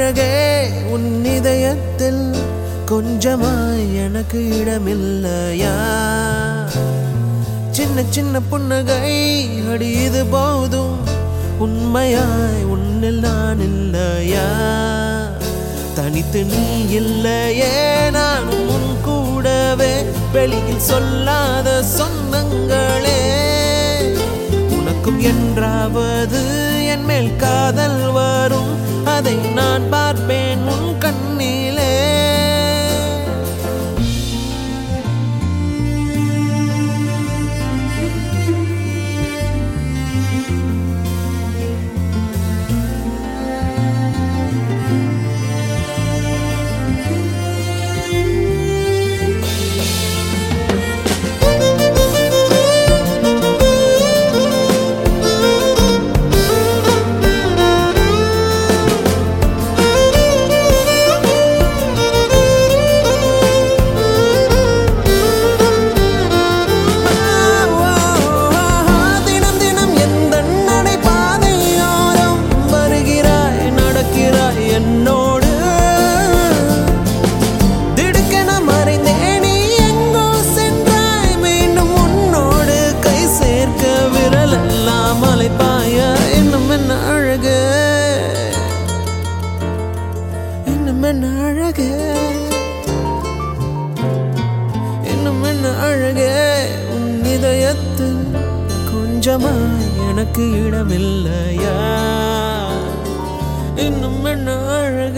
அழகே உன் இதயத்தில் கொஞ்சமாய் எனக்கு இடமில்லையா சின்ன சின்ன புன்னகை அடி இது போதும் உண்மையாய் உன்னில் நான் இல்லையா தனித்து நீ இல்லையே நானும் உன் கூடவே வெளியில் சொல்லாத சொந்தங்களே உனக்கும் என்றாவது என் மேல் காதல் வரும் அதை நான் பார்ப்பேன் உன் கண்ணிலே தினம் தினம் எந்த நடைபாதையோரம் வருகிறாய் நடக்கிறாய் என்னோடு திடுக்கென மறைந்தே நீ எங்கோ சென்றாய் மீண்டும் உன்னோடு கை சேர்க்க விரல் எல்லாம் அலைப்பாய இன்னும் என்ன அழகு இன்னும் என்ன அழகு இன்னும் என்ன அழகே உன் இதயத்தில் கொஞ்சமாய் எனக்கு இடமில்லையா இன்னும் என்ன அழகு